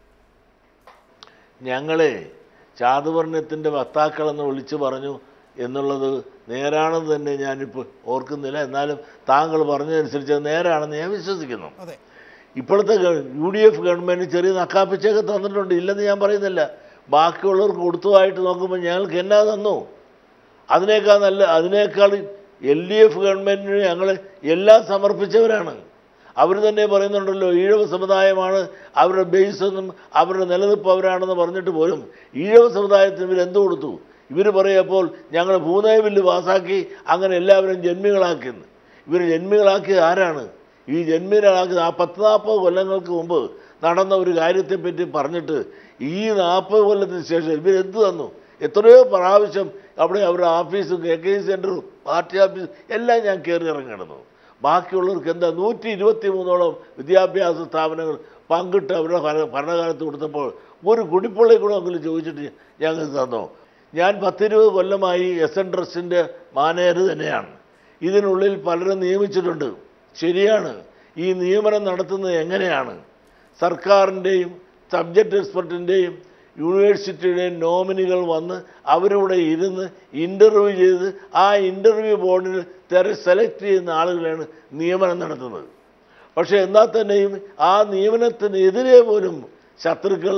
ഞങ്ങളെ ചാതുവർണ്ണത്തിൻ്റെ വക്താക്കളെന്ന് വിളിച്ചു പറഞ്ഞു എന്നുള്ളത് നേരാണെന്ന് തന്നെ ഞാനിപ്പോൾ ഓർക്കുന്നില്ല എന്നാലും താങ്കൾ പറഞ്ഞതനുസരിച്ച് അത് നേരാണെന്ന് ഞാൻ വിശ്വസിക്കുന്നു അതെ ഇപ്പോഴത്തെ യു ഡി എഫ് ഗവൺമെൻറ് ചെറിയ നക്കാപ്പിച്ചൊക്കെ തന്നിട്ടുണ്ട് ഇല്ലെന്ന് ഞാൻ പറയുന്നില്ല ബാക്കിയുള്ളവർക്ക് കൊടുത്തതായിട്ട് നോക്കുമ്പോൾ ഞങ്ങൾക്ക് എന്നാ തന്നു അതിനേക്കാൾ നല്ല അതിനേക്കാൾ എൽ ഡി എഫ് ഗവൺമെൻറ്റിന് ഞങ്ങൾ എല്ലാം സമർപ്പിച്ചവരാണ് അവർ തന്നെ പറയുന്നുണ്ടല്ലോ ഈഴവ സമുദായമാണ് അവരുടെ ബേസ് എന്നും അവരുടെ നിലനിൽപ്പ് അവരാണെന്ന് പറഞ്ഞിട്ട് പോലും ഈഴവ സമുദായത്തിന് ഇവർ എന്ത് കൊടുത്തു ഇവർ പറയപ്പോൾ ഞങ്ങൾ ഭൂനയ ബില്ല് പാസ്സാക്കി അങ്ങനെ എല്ലാവരും ജന്മികളാക്കിയെന്ന് ഇവർ ജന്മികളാക്കിയത് ആരാണ് ഈ ജന്മികളാക്കിയത് ആ പത്ത് നാൽപ്പത് കൊല്ലങ്ങൾക്ക് മുമ്പ് നടന്ന ഒരു കാര്യത്തെപ്പറ്റി പറഞ്ഞിട്ട് ഈ നാൽപ്പത് കൊല്ലത്തിന് ശേഷം ഇവരെന്ത് തന്നു എത്രയോ പ്രാവശ്യം അവിടെ അവരുടെ ഓഫീസും കെ കെ സെൻറ്ററും പാർട്ടി ഓഫീസും എല്ലാം ഞാൻ കയറി ഇറങ്ങി കിടന്നു ബാക്കിയുള്ളവർക്ക് എന്താ നൂറ്റി ഇരുപത്തി മൂന്നോളം വിദ്യാഭ്യാസ സ്ഥാപനങ്ങൾ പങ്കിട്ട് അവരുടെ ഭര- ഭരണകാലത്ത് കൊടുത്തപ്പോൾ ഒരു കുടിപ്പള്ളി കൂടെ എങ്കിലും ചോദിച്ചിട്ട് ഞങ്ങൾക്ക് തന്നോ ഞാൻ പത്തിരുപത് കൊല്ലമായി എസ് എൻ ട്രസ്റ്റിൻ്റെ മാനേജർ തന്നെയാണ് ഇതിനുള്ളിൽ പലരും നിയമിച്ചിട്ടുണ്ട് ശരിയാണ് ഈ നിയമനം നടത്തുന്നത് എങ്ങനെയാണ് സർക്കാരിൻ്റെയും സബ്ജക്റ്റ് എക്സ്പെർട്ടിൻ്റെയും യൂണിവേഴ്സിറ്റിയുടെയും നോമിനികൾ വന്ന് അവരിവിടെ ഇരുന്ന് ഇൻ്റർവ്യൂ ചെയ്ത് ആ ഇൻ്റർവ്യൂ ബോർഡിൽ തെര സെലക്ട് ചെയ്യുന്ന ആളുകളാണ് നിയമനം നടത്തുന്നത് പക്ഷേ എന്നാൽ തന്നെയും ആ നിയമനത്തിനെതിരെ പോലും ശത്രുക്കൾ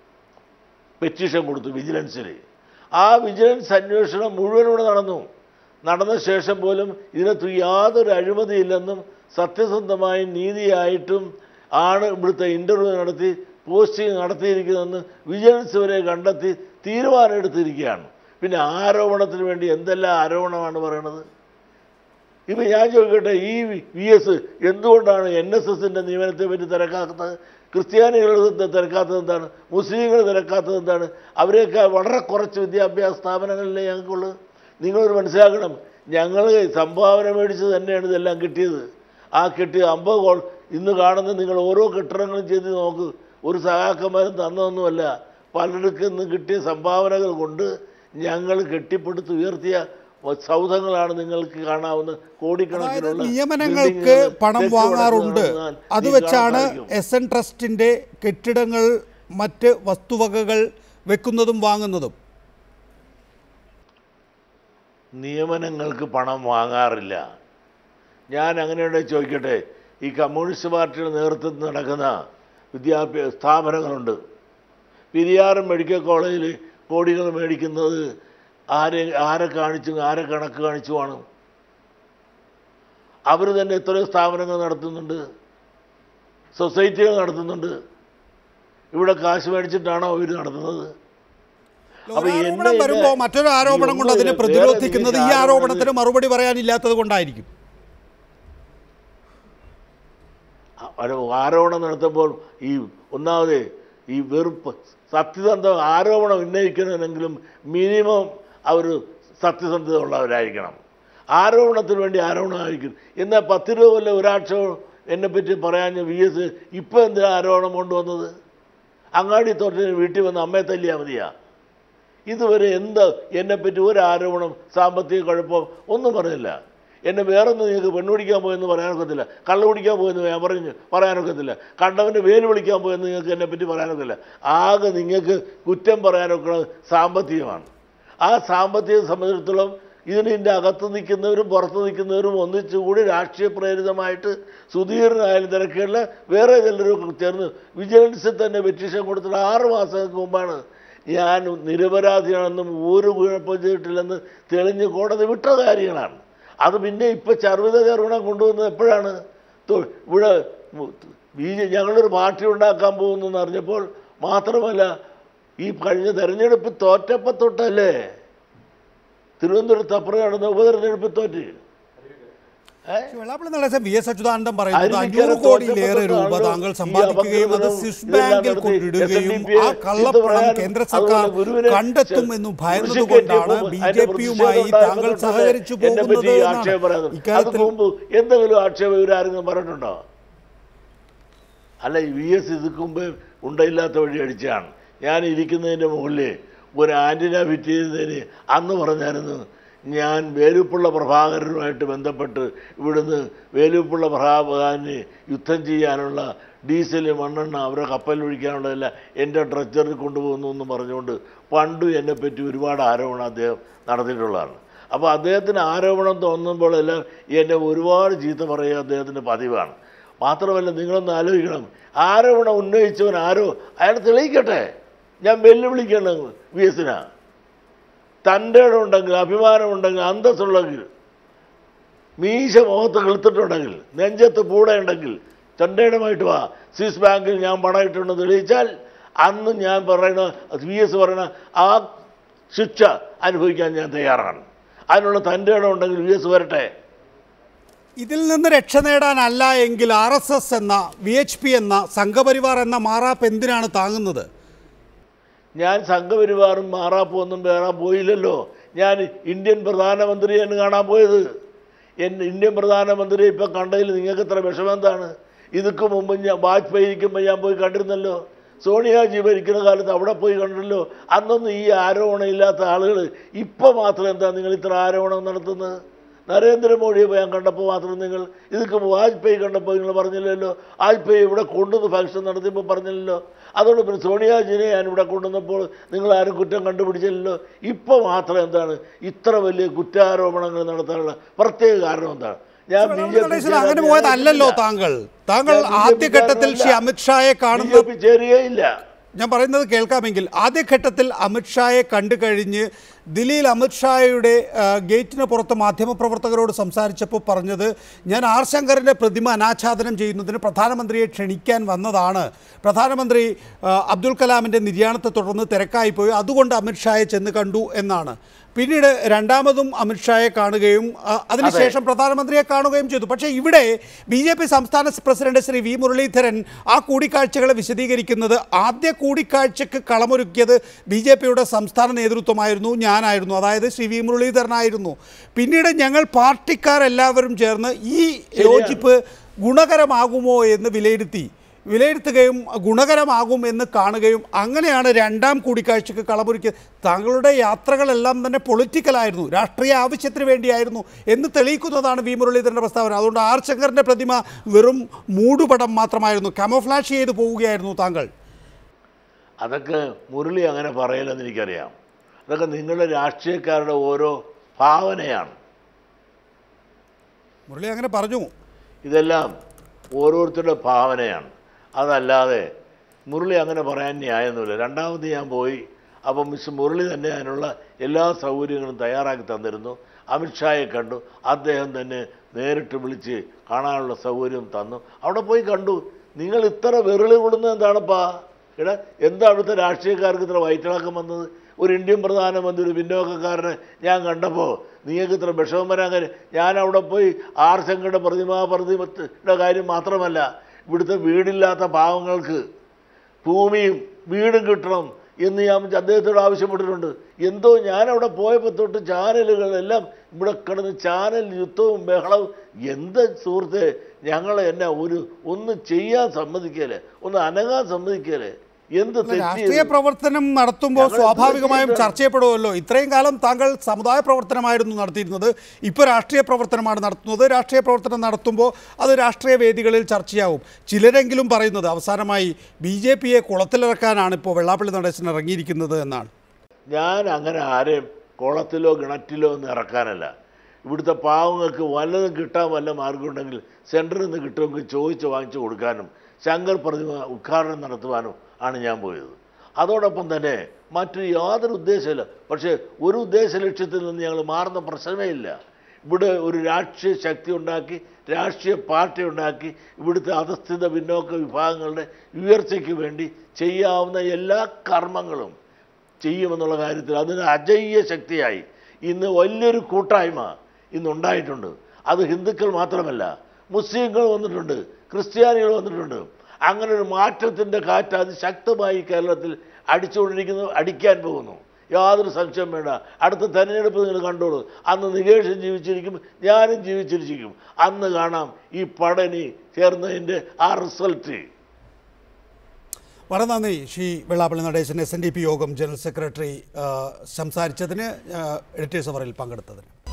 പെറ്റീഷൻ കൊടുത്തു വിജിലൻസിൽ ആ വിജിലൻസ് അന്വേഷണം മുഴുവൻ ഇവിടെ നടന്നു നടന്ന ശേഷം പോലും ഇതിനകത്ത് യാതൊരു അഴിമതിയില്ലെന്നും സത്യസന്ധമായും നീതിയായിട്ടും ആണ് ഇവിടുത്തെ ഇൻ്റർവ്യൂ നടത്തി പോസ്റ്റിംഗ് നടത്തിയിരിക്കുന്നതെന്ന് വിജിലൻസ് വരെ കണ്ടെത്തി തീരുമാനം എടുത്തിരിക്കുകയാണ് പിന്നെ ആരോപണത്തിന് വേണ്ടി എന്തെല്ലാം ആരോപണമാണ് പറയണത് ഇപ്പം ഞാൻ ചോദിക്കട്ടെ ഈ വി എസ് എന്തുകൊണ്ടാണ് എൻ എസ് എസിൻ്റെ നിയമനത്തെ പറ്റി തിരക്കാത്തത് ക്രിസ്ത്യാനികൾ തിരക്കാത്തത് എന്താണ് മുസ്ലിങ്ങൾ തിരക്കാത്തത് എന്താണ് അവരെയൊക്കെ വളരെ കുറച്ച് വിദ്യാഭ്യാസ സ്ഥാപനങ്ങളിലേ ഞങ്ങൾക്കുള്ളത് നിങ്ങളൊരു മനസ്സിലാക്കണം ഞങ്ങൾ സംഭാവന മേടിച്ച് തന്നെയാണ് ഇതെല്ലാം കിട്ടിയത് ആ കിട്ടിയ അമ്പത് കോൾ ഇന്ന് കാണുന്ന നിങ്ങൾ ഓരോ കെട്ടിടങ്ങളും ചെയ്ത് നോക്ക് ഒരു സഹാക്കന്മാരും തന്നതൊന്നുമല്ല പലർക്കും നിന്ന് കിട്ടിയ സംഭാവനകൾ കൊണ്ട് ഞങ്ങൾ കെട്ടിപ്പടുത്ത് ഉയർത്തിയ സൗധങ്ങളാണ് നിങ്ങൾക്ക് കാണാവുന്ന അതായത് കോടിക്കണക്കിനുള്ള നിയമനങ്ങൾക്ക് ബിൽഡിങ്ങുകൾ പണം തെക്ക് വാങ്ങാറുണ്ട് വടക്ക് കാണാൻ അത് ഈ വെച്ചാണ് കാണാൻ സാധിക്കും. എസ് എൻ ട്രസ്റ്റിന്റെ കെട്ടിടങ്ങൾ മറ്റ് വസ്തുവകകൾ വെക്കുന്നതും വാങ്ങുന്നതും നിയമനങ്ങൾക്ക് പണം വാങ്ങാറില്ല ഞാൻ അങ്ങനെയുണ്ടെങ്കിൽ ചോദിക്കട്ടെ ഈ കമ്മ്യൂണിസ്റ്റ് പാർട്ടിയുടെ നേതൃത്വത്തിൽ നടക്കുന്ന വിദ്യാഭ്യാസ സ്ഥാപനങ്ങളുണ്ട് പെരിയാറും മെഡിക്കൽ കോളേജിൽ കോടികൾ മേടിക്കുന്നത് ആരെ ആരെ കാണിച്ചും ആരെ കണക്ക് കാണിച്ചുമാണ് അവർ തന്നെ എത്രയോ സ്ഥാപനങ്ങൾ നടത്തുന്നുണ്ട് സൊസൈറ്റികൾ നടത്തുന്നുണ്ട് ഇവിടെ കാശ് മേടിച്ചിട്ടാണോ ഇവർ നടത്തുന്നത് അപ്പൊ എന്നെ- ആരോപണം വരുമ്പോൾ എന്നെ- മറ്റൊരു ആരോപണം കൊണ്ട് ഈ അതിനെ ഒന്നും പ്രതിരോധിക്കുന്നത് ഈ വേറെ ആരോപണത്തിന് മറുപടി പറയാനില്ലാത്തത് കൊണ്ടായിരിക്കും ഒരു ആരോപണം നടത്തുമ്പോൾ ഈ ഒന്നാമത് ഈ വെറുപ്പ് സത്യസന്ധ ആരോപണം ഉന്നയിക്കണമെങ്കിലും മിനിമം അവർ സത്യസന്ധത ഉള്ളവരായിരിക്കണം ആരോപണത്തിന് വേണ്ടി ആരോപണമായിരിക്കും എന്നാൽ പത്ത് രൂപ കൊല്ലം ഒരാക്ഷേപം എന്നെപ്പറ്റി പറയാൻ വി എസ് ഇപ്പം എന്തിനാ ആരോപണം കൊണ്ടുവന്നത് അങ്ങാടി തോട്ടിന് വീട്ടിൽ വന്ന് അമ്മയെ തല്ലിയാൽ മതിയാ ഇതുവരെ എന്ത് എന്നെപ്പറ്റി ഒരു ആരോപണം സാമ്പത്തിക കുഴപ്പം ഒന്നും പറഞ്ഞില്ല എന്നെ വേറൊന്നും നിങ്ങൾക്ക് പെണ്ണുപിടിക്കാൻ പോയെന്ന് പറയാനൊക്കത്തില്ല കള്ളു കുടിക്കാൻ പോയെന്ന് ഞാൻ പറഞ്ഞു പറയാനൊക്കത്തില്ല കണ്ടവൻ്റെ വേല് വിളിക്കാൻ പോയെന്ന് നിങ്ങൾക്ക് എന്നെപ്പറ്റി പറയാനൊക്കില്ല ആകെ നിങ്ങൾക്ക് കുറ്റം പറയാനൊക്കെ സാമ്പത്തികമാണ് ആ സാമ്പത്തിക സംബന്ധിച്ചിടത്തോളം ഇതിൻ്റെ അകത്ത് നിൽക്കുന്നവരും പുറത്ത് നിൽക്കുന്നവരും ഒന്നിച്ചുകൂടി രാഷ്ട്രീയ പ്രേരിതമായിട്ട് സുധീറിനായാലും തിരക്കുകളിൽ വേറെ ചിലരൊക്കെ ചേർന്ന് വിജിലൻസിൽ തന്നെ പെറ്റീഷൻ കൊടുത്തിട്ട് ആറ് മാസങ്ങൾക്ക് മുമ്പാണ് ഞാൻ നിരപരാധിയാണെന്നും ഒരു കുഴപ്പം ചെയ്തിട്ടില്ലെന്ന് തെളിഞ്ഞ് കോടതി വിട്ട കാര്യങ്ങളാണ് അത് പിന്നെ ഇപ്പം ചർവിത ചെറുകണം കൊണ്ടുവന്നത് എപ്പോഴാണ് തൊ- ഇവിടെ ബി ജെ ഞങ്ങളൊരു പാർട്ടി ഉണ്ടാക്കാൻ പോകുന്നു എന്ന് അറിഞ്ഞപ്പോൾ മാത്രമല്ല ഈ കഴിഞ്ഞ തെരഞ്ഞെടുപ്പ് തോറ്റപ്പം തൊട്ടല്ലേ തിരുവനന്തപുരത്ത് അപ്പുറം നടന്ന ഉപതെരഞ്ഞെടുപ്പ് തോറ്റ് ഏ വെള്ളാപ്പള്ളി നടേശൻ വി എസ് അച്യുതാനന്ദൻ പറയുന്നത് അരുവിക്കര അഞ്ഞൂറ് കോടിയിലേറെ രൂപ തോറ്റപ്പെട്ട താങ്കൾ ആളുകൾ സമ്പാദിക്കുകയും ഈ അത് അപകടം സ്വിസ് ഇതെല്ലാം ബാങ്കിൽ നടത്തി കൊണ്ടിടുകയും SNDP ആ കള്ളപ്പണം പറയാനും കേന്ദ്ര സർക്കാർ അതുപോലെ ഗുരുവിനെ കണ്ടെത്തുമെന്നും കൃഷി ഭയന്നതുകൊണ്ടാണ് കയറ്റിയപ്പോൾ ബി അതിന്റെ ജെ പിയുമായി പ്രതിഷേധം താങ്കൾ ഉണ്ടായപ്പോൾ സഹകരിച്ചു എന്നെപ്പറ്റി പോകുന്നത് ഈ ആക്ഷേപം എന്നാണ് പറയാതെ. ഇക്കാര്യത്തിൽ അതിന് മുമ്പ് എന്തെങ്കിലും ആക്ഷേപം ഇവരാരെങ്കിലും പറഞ്ഞിട്ടുണ്ടോ അല്ല വി എസ് ഇതിക്ക് മുമ്പ് ഉണ്ടയില്ലാത്ത വഴി അടിച്ചാണ് ഞാൻ ഇരിക്കുന്നതിൻ്റെ മുകളിൽ ഒരു ആൻറ്റിന ഫിറ്റ് ചെയ്തതിന് അന്ന് പറഞ്ഞായിരുന്നു ഞാൻ വേലുപ്പുള്ള പ്രഭാകരനുമായിട്ട് ബന്ധപ്പെട്ട് ഇവിടുന്ന് വേലുപ്പുള്ള പ്രഭാകരന് യുദ്ധം ചെയ്യാനുള്ള ഡീസൽ മണ്ണെണ്ണ അവരെ കപ്പലിൽ ഒഴിക്കാനുള്ളതല്ല എൻ്റെ ട്രച്ചറിൽ കൊണ്ടുപോകുന്നു എന്ന് പറഞ്ഞുകൊണ്ട് പണ്ടും എന്നെപ്പറ്റി ഒരുപാട് ആരോപണം അദ്ദേഹം നടത്തിയിട്ടുള്ളതാണ് അപ്പോൾ അദ്ദേഹത്തിന് ആരോപണം തോന്നുമ്പോഴെല്ലാം എന്നെ ഒരുപാട് ചീത്ത പറയുക അദ്ദേഹത്തിൻ്റെ പതിവാണ് മാത്രമല്ല നിങ്ങളൊന്ന് ആലോചിക്കണം ആരോപണം ഉന്നയിച്ചവൻ ആരോ അയാൾ തെളിയിക്കട്ടെ ഞാൻ വെല്ലുവിളിക്കണം വി എസിനാ തൻ്റെ ഉണ്ടെങ്കിൽ അഭിമാനമുണ്ടെങ്കിൽ അന്തസ്സുള്ളെങ്കിൽ മീശ മുഖത്ത് കിളുത്തിട്ടുണ്ടെങ്കിൽ നെഞ്ചത്ത് പൂടയുണ്ടെങ്കിൽ ചണ്ടയിടമായിട്ട് വാ സ്വിസ് ബാങ്കിൽ ഞാൻ പണം ഇട്ടുണ്ടെന്ന് തെളിയിച്ചാൽ അന്ന് ഞാൻ പറയുന്ന വി എസ് പറയുന്ന ആ ശിക്ഷ അനുഭവിക്കാൻ ഞാൻ തയ്യാറാണ് അതിനുള്ള തൻ്റെ ഇടം ഉണ്ടെങ്കിൽ വി എസ് വരട്ടെ ഇതിൽ നിന്ന് രക്ഷ നേടാനല്ല എങ്കിൽ ആർ എസ് എസ് എന്ന വി എച്ച് പി എന്ന സംഘപരിവാർ എന്ന മാറാപ്പ് എന്തിനാണ് താങ്ങുന്നത് ഞാൻ സംഘപരിവാറും മാറാപ്പൊന്നും വേറെ പോയില്ലല്ലോ ഞാൻ ഇന്ത്യൻ പ്രധാനമന്ത്രിയാണ് കാണാൻ പോയത് എൻ ഇന്ത്യൻ പ്രധാനമന്ത്രിയെ ഇപ്പം കണ്ടതിൽ നിങ്ങൾക്ക് എത്ര വിഷമം എന്താണ് ഇതൊക്കെ മുമ്പ് ഞാൻ വാജ്പേയി ഇരിക്കുമ്പോൾ ഞാൻ പോയി കണ്ടിരുന്നല്ലോ സോണിയാജി ഭരിക്കുന്ന കാലത്ത് അവിടെ പോയി കണ്ടല്ലോ അന്നൊന്നും ഈ ആരോപണം ഇല്ലാത്ത ആളുകൾ ഇപ്പം മാത്രം എന്താ നിങ്ങൾ ഇത്ര ആരോപണം നടത്തുന്നത് നരേന്ദ്രമോദിയെ ഞാൻ കണ്ടപ്പോൾ മാത്രം നിങ്ങൾ ഇതൊക്കെ വാജ്പേയി കണ്ടപ്പോൾ നിങ്ങൾ പറഞ്ഞില്ലല്ലോ വാജ്പേയി ഇവിടെ കൊണ്ടുവന്ന് ഫംഗ്ഷൻ നടത്തിയപ്പോൾ പറഞ്ഞില്ലല്ലോ അതുകൊണ്ട് പിന്നെ സോണിയാജിനെ ഞാൻ ഇവിടെ കൊണ്ടുവന്നപ്പോൾ നിങ്ങൾ ആരും കുറ്റം കണ്ടുപിടിച്ചില്ലല്ലോ ഇപ്പോൾ മാത്രം എന്താണ് ഇത്ര വലിയ കുറ്റാരോപണങ്ങൾ നടത്താനുള്ള പ്രത്യേക കാരണം എന്താണ് ഞാൻ ബി ജെ പി ഗണേശൻ, അങ്ങനെ പോയതല്ലല്ലോ താങ്കൾ താങ്കൾ ആദ്യഘട്ടത്തിൽ ശ്രീ അമിത്ഷായെ ബി കാണുന്ന ജെ പി ചേരുകയില്ല ഞാൻ പറയുന്നത് കേൾക്കാമെങ്കിൽ ആദ്യഘട്ടത്തിൽ അമിത്ഷായെ കണ്ടു കഴിഞ്ഞ് ദില്ലിയിൽ അമിത്ഷായുടെ ആ, ഗേറ്റിന് പുറത്ത് മാധ്യമപ്രവർത്തകരോട് സംസാരിച്ചപ്പോൾ പറഞ്ഞത് ഞാൻ ആർ ശങ്കറിൻ്റെ പ്രതിമ അനാച്ഛാദനം ചെയ്യുന്നതിന് പ്രധാനമന്ത്രിയെ ക്ഷണിക്കാൻ വന്നതാണ് പ്രധാനമന്ത്രി ആ, അബ്ദുൽ കലാമിൻ്റെ നിര്യാണത്തെ തുടർന്ന് തിരക്കായിപ്പോയി അതുകൊണ്ട് അമിത്ഷായെ ചെന്ന് കണ്ടു എന്നാണ് പിന്നീട് രണ്ടാമതും അമിത്ഷായെ കാണുകയും ആ, അതിനുശേഷം പ്രധാനമന്ത്രിയെ കാണുകയും ചെയ്തു പക്ഷേ ഇവിടെ ബി ജെ പി സംസ്ഥാന പ്രസിഡന്റ് ശ്രീ വി മുരളീധരൻ ആ കൂടിക്കാഴ്ചകളെ വിശദീകരിക്കുന്നത് ആദ്യ കൂടിക്കാഴ്ചയ്ക്ക് കളമൊരുക്കിയത് ബി ജെ പിയുടെ സംസ്ഥാന നേതൃത്വമായിരുന്നു ഞാനായിരുന്നു അതായത് ശ്രീ വി മുരളീധരനായിരുന്നു പിന്നീട് ഞങ്ങൾ പാർട്ടിക്കാരെല്ലാവരും ചേർന്ന് ഈ യോജിപ്പ് ഗുണകരമാകുമോ എന്ന് വിലയിരുത്തി വിലയിരുത്തുകയും ഗുണകരമാകും എന്ന് കാണുകയും അങ്ങനെയാണ് രണ്ടാം കൂടിക്കാഴ്ചയ്ക്ക് കളമൊരുക്കിയത് താങ്കളുടെ യാത്രകളെല്ലാം തന്നെ പൊളിറ്റിക്കലായിരുന്നു രാഷ്ട്രീയ ആവശ്യത്തിന് വേണ്ടിയായിരുന്നു എന്ന് തെളിയിക്കുന്നതാണ് വി മുരളീധരൻ്റെ പ്രസ്താവന അതുകൊണ്ട് ആർ ശങ്കറിൻ്റെ പ്രതിമ വെറും മൂടുപടം മാത്രമായിരുന്നു കമോഫ്ലാഷ് ചെയ്ത് പോവുകയായിരുന്നു താങ്കൾ അതൊക്കെ മുരളി അങ്ങനെ പറയില്ലെന്ന് എനിക്കറിയാം അതൊക്കെ നിങ്ങളുടെ രാഷ്ട്രീയക്കാരുടെ ഓരോ ഭാവനയാണ് മുരളി അങ്ങനെ പറഞ്ഞു ഇതെല്ലാം ഓരോരുത്തരുടെ ഭാവനയാണ് അതല്ലാതെ മുരളി അങ്ങനെ പറയാൻ ന്യായമൊന്നുമില്ല രണ്ടാമത് ഞാൻ പോയി അപ്പം മിസ് മുരളി തന്നെ അതിനുള്ള എല്ലാ സൗകര്യങ്ങളും തയ്യാറാക്കി തന്നിരുന്നു അമിത്ഷായെ കണ്ടു അദ്ദേഹം തന്നെ നേരിട്ട് വിളിച്ച് കാണാനുള്ള സൗകര്യം തന്നു അവിടെ പോയി കണ്ടു നിങ്ങൾ ഇത്ര വിരളി കൊള്ളുന്നത് എന്താണപ്പാ എടാ എന്താ അവിടുത്തെ രാഷ്ട്രീയക്കാർക്ക് ഇത്ര വയറ്റിളക്കം വന്നത് ഒരു ഇന്ത്യൻ പ്രധാനമന്ത്രി ഒരു പിന്നോക്കക്കാരനെ ഞാൻ കണ്ടപ്പോൾ നിങ്ങൾക്ക് ഇത്ര വിഷമം വരാൻ കാര്യം ഞാൻ അവിടെ പോയി ആർ ശങ്കരുടെ പ്രതിമാ പ്രതിമയുടെ കാര്യം മാത്രമല്ല ഇവിടുത്തെ വീടില്ലാത്ത പാവങ്ങൾക്ക് ഭൂമിയും വീടും കിട്ടണം എന്ന് ഞാൻ അദ്ദേഹത്തോട് ആവശ്യപ്പെട്ടിട്ടുണ്ട് എന്തോ ഞാൻ അവിടെ പോയപ്പോൾ തൊട്ട് ചാനലുകളെല്ലാം ഇവിടെ കിടന്ന് ചാനൽ യുദ്ധവും ബഹളവും എന്ത് സുഹൃത്തെ ഞങ്ങളെ എന്നെ ഒരു ഒന്ന് ചെയ്യാൻ സമ്മതിക്കല് ഒന്ന് അനങ്ങാൻ സമ്മതിക്കല് എന്ത് തെറ്റ് രാഷ്ട്രീയ ചെയ്തു? പ്രവർത്തനം നടത്തുമ്പോൾ ഞങ്ങൾ സ്വാഭാവികമായും എന്ത് ചർച്ച ചെയ്യപ്പെടുമല്ലോ ഇത്രയും കാലം താങ്കൾ സമുദായ പ്രവർത്തനമായിരുന്നു നടത്തിയിരുന്നത് ഇപ്പോൾ രാഷ്ട്രീയ പ്രവർത്തനമാണ് നടത്തുന്നത് രാഷ്ട്രീയ പ്രവർത്തനം നടത്തുമ്പോൾ അത് രാഷ്ട്രീയ വേദികളിൽ ചർച്ചയാവും ചിലരെങ്കിലും പറയുന്നത് അവസാനമായി ബി ജെ പിയെ കുളത്തിലിറക്കാനാണ് ഇപ്പോൾ വെള്ളാപ്പള്ളി നടേശൻ ഇറങ്ങിയിരിക്കുന്നത് എന്നാണ് ഞാൻ അങ്ങനെ ആരെയും കുളത്തിലോ കിണറ്റിലോ ഒന്നും ഇറക്കാനല്ല ഇവിടുത്തെ പാവങ്ങൾക്ക് വല്ലതും കിട്ടാൻ വല്ല മാർഗമുണ്ടെങ്കിൽ സെൻറ്ററിൽ നിന്ന് കിട്ടുമെങ്കിൽ ചോദിച്ച് വാങ്ങിച്ചു കൊടുക്കാനും ശങ്കർ പ്രതിമ ഉദ്ഘാടനം നടത്തുവാനും ആണ് ഞാൻ പോയത് അതോടൊപ്പം തന്നെ മറ്റു യാതൊരു ഉദ്ദേശമില്ല പക്ഷേ ഒരു ഉദ്ദേശ ലക്ഷ്യത്തിൽ നിന്ന് ഞങ്ങൾ മാറുന്ന പ്രശ്നമേ ഇല്ല ഇവിടെ ഒരു രാഷ്ട്രീയ ശക്തി ഉണ്ടാക്കി രാഷ്ട്രീയ പാർട്ടി ഉണ്ടാക്കി ഇവിടുത്തെ അധസ്ഥിത പിന്നോക്ക വിഭാഗങ്ങളുടെ ഉയർച്ചയ്ക്ക് വേണ്ടി ചെയ്യാവുന്ന എല്ലാ കർമ്മങ്ങളും ചെയ്യുമെന്നുള്ള കാര്യത്തിൽ അതിന് അജയ്യ ശക്തിയായി ഇന്ന് വലിയൊരു കൂട്ടായ്മ ഇന്നുണ്ടായിട്ടുണ്ട് അത് ഹിന്ദുക്കൾ മാത്രമല്ല മുസ്ലിങ്ങൾ വന്നിട്ടുണ്ട് ക്രിസ്ത്യാനികൾ വന്നിട്ടുണ്ട് അങ്ങനെ ഒരു മാറ്റത്തിൻ്റെ കാറ്റ് അതിശക്തമായി കേരളത്തിൽ അടിച്ചുകൊണ്ടിരിക്കുന്നു അടിക്കാൻ പോകുന്നു യാതൊരു സംശയം വേണ്ട അടുത്ത തെരഞ്ഞെടുപ്പ് നിങ്ങൾ കണ്ടോളൂ അന്ന് നികേഷൻ ജീവിച്ചിരിക്കും ഞാനും ജീവിച്ചിരിക്കും അന്ന് കാണാം ഈ പടനി ചേർന്നതിൻ്റെ ആ റിസൾട്ട് വളരെ നന്ദി Shri Vellappally Natesan S N D P യോഗം ജനറൽ സെക്രട്ടറി ആ, സംസാരിച്ചതിന് എഡിറ്റേഴ്സ് അവറിൽ പങ്കെടുത്തതിന്